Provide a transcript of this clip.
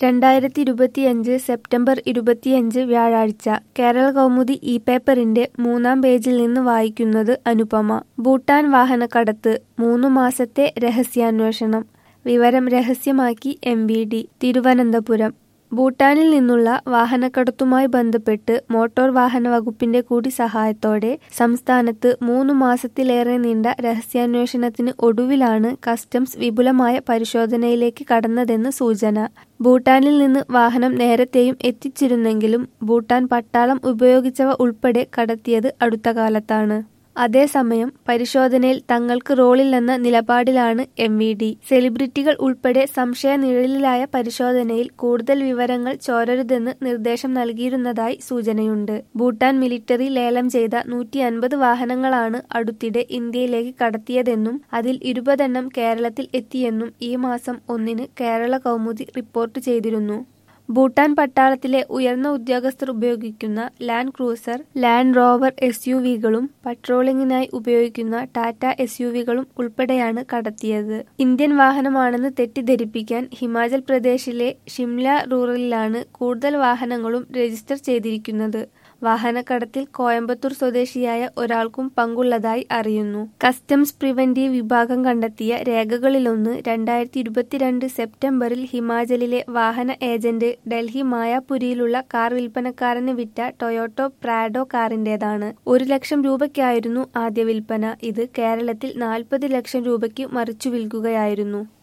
രണ്ടായിരത്തി ഇരുപത്തിയഞ്ച് സെപ്റ്റംബർ ഇരുപത്തിയഞ്ച് വ്യാഴാഴ്ച കേരള കൗമുദി ഇ പേപ്പറിന്റെ മൂന്നാം പേജിൽ നിന്ന് വായിക്കുന്നത് അനുപമ ഭൂട്ടാൻ വാഹനക്കടത്ത് മൂന്നു മാസത്തെ രഹസ്യാന്വേഷണം വിവരം രഹസ്യമാക്കി എം വി ഡി തിരുവനന്തപുരം ഭൂട്ടാനിൽ നിന്നുള്ള വാഹനക്കടത്തുമായി ബന്ധപ്പെട്ട് മോട്ടോർ വാഹന വകുപ്പിന്റെ കൂടി സഹായത്തോടെ സംസ്ഥാനത്ത് മൂന്നു മാസത്തിലേറെ നീണ്ട രഹസ്യാന്വേഷണത്തിന് ഒടുവിലാണ് കസ്റ്റംസ് വിപുലമായ പരിശോധനയിലേക്ക് കടന്നതെന്ന് സൂചന ഭൂട്ടാനിൽ നിന്ന് വാഹനം നേരത്തെയും എത്തിച്ചിരുന്നെങ്കിലും ഭൂട്ടാൻ പട്ടാളം ഉപയോഗിച്ചവ ഉൾപ്പെടെ കടത്തിയത് അടുത്ത കാലത്താണ് അതേസമയം പരിശോധനയിൽ തങ്ങൾക്ക് റോളില്ലെന്ന നിലപാടിലാണ് എം വി ഡി സെലിബ്രിറ്റികൾ ഉൾപ്പെടെ സംശയനിഴലിലായ പരിശോധനയിൽ കൂടുതൽ വിവരങ്ങൾ ചോരരുതെന്ന് നിർദ്ദേശം നൽകിയിരുന്നതായി സൂചനയുണ്ട് ഭൂട്ടാൻ മിലിറ്ററി ലേലം ചെയ്ത നൂറ്റി അൻപത് വാഹനങ്ങളാണ് അടുത്തിടെ ഇന്ത്യയിലേക്ക് കടത്തിയതെന്നും അതിൽ ഇരുപതെണ്ണം കേരളത്തിൽ എത്തിയെന്നും ഈ മാസം ഒന്നിന് കേരള കൗമുദി റിപ്പോർട്ട് ചെയ്തിരുന്നു ഭൂട്ടാൻ പട്ടാളത്തിലെ ഉയർന്ന ഉദ്യോഗസ്ഥർ ഉപയോഗിക്കുന്ന Land Cruiser Land Rover S U വികളും പട്രോളിംഗിനായി ഉപയോഗിക്കുന്ന ടാറ്റ എസ് യു വികളും ഉൾപ്പെടെയാണ് കടത്തിയത് ഇന്ത്യൻ വാഹനമാണെന്ന് തെറ്റിദ്ധരിപ്പിക്കാൻ ഹിമാചൽ പ്രദേശിലെ ഷിംല റൂറലിലാണ് കൂടുതൽ വാഹനങ്ങളും രജിസ്റ്റർ ചെയ്തിരിക്കുന്നത് വാഹനക്കടത്തിൽ കോയമ്പത്തൂർ സ്വദേശിയായ ഒരാൾക്കും പങ്കുള്ളതായി അറിയുന്നു കസ്റ്റംസ് പ്രിവന്റീവ് വിഭാഗം കണ്ടെത്തിയ രേഖകളിലൊന്ന് രണ്ടായിരത്തി ഇരുപത്തിരണ്ട് സെപ്റ്റംബറിൽ ഹിമാചലിലെ വാഹന ഏജന്റ് ഡൽഹി മായാപുരിയിലുള്ള കാർ വിൽപ്പനക്കാരന് വിറ്റ ടൊയോട്ടോ പ്രാഡോ കാറിന്റേതാണ് ഒരു ലക്ഷം രൂപയ്ക്കായിരുന്നു ആദ്യ വിൽപ്പന ഇത് കേരളത്തിൽ നാൽപ്പത് ലക്ഷം രൂപയ്ക്ക് മറിച്ചു വിൽക്കുകയായിരുന്നു